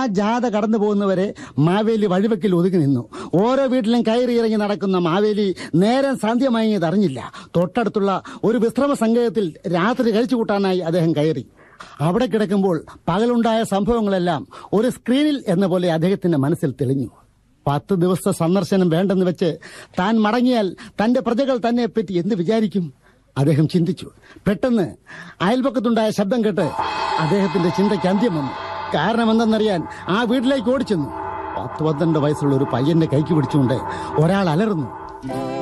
ജാഥ കടന്നു പോകുന്നവരെ മാവേലി വഴിവെക്കിൽ ഒതുങ്ങി നിന്നു ഓരോ വീട്ടിലും കയറി ഇറങ്ങി നടക്കുന്ന മാവേലി നേരം സാന്ധ്യമായത് അറിഞ്ഞില്ല തൊട്ടടുത്തുള്ള ഒരു വിശ്രമ സംഘത്തിൽ രാത്രി കഴിച്ചു കൂട്ടാനായി അദ്ദേഹം കയറി അവിടെ കിടക്കുമ്പോൾ പകലുണ്ടായ സംഭവങ്ങളെല്ലാം ഒരു സ്ക്രീനിൽ എന്ന പോലെ അദ്ദേഹത്തിന്റെ മനസ്സിൽ തെളിഞ്ഞു പത്ത് ദിവസത്തെ സന്ദർശനം വേണ്ടെന്ന് വെച്ച് താൻ മടങ്ങിയാൽ തന്റെ പ്രജകൾ തന്നെ പറ്റി എന്ത് വിചാരിക്കും അദ്ദേഹം ചിന്തിച്ചു പെട്ടെന്ന് അയൽപക്കത്തുണ്ടായ ശബ്ദം കേട്ട് അദ്ദേഹത്തിന്റെ ചിന്തയ്ക്ക് അന്ത്യം വന്നു കാരണം എന്തെന്നറിയാൻ ആ വീട്ടിലേക്ക് ഓടിച്ചെന്നു പത്ത് പന്ത്രണ്ട് വയസ്സുള്ള ഒരു പയ്യന്റെ കൈക്ക് പിടിച്ചുകൊണ്ട് ഒരാൾ അലറുന്നു